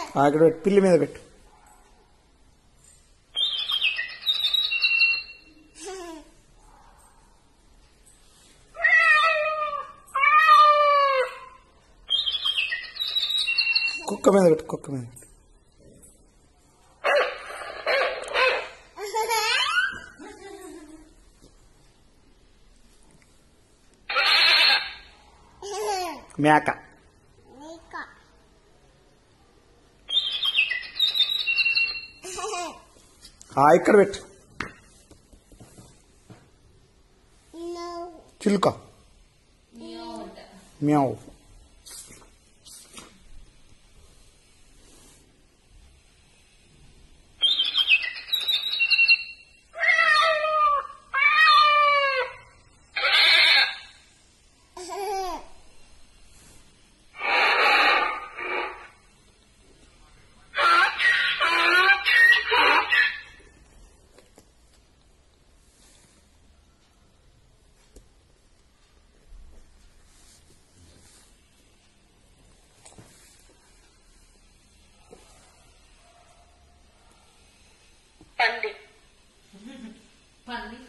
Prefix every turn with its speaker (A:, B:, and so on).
A: ఆ, ఇక్కడ పెట్టు పిల్లి మీద పెట్టు కుక్క మీద పెట్టు కుక్క మీద పెట్టు మేక
B: Nika.
A: ఆ, ఇక్కడ పెట్టు
B: No.
A: చిలుక మ్యావ్
C: పంది
D: పంది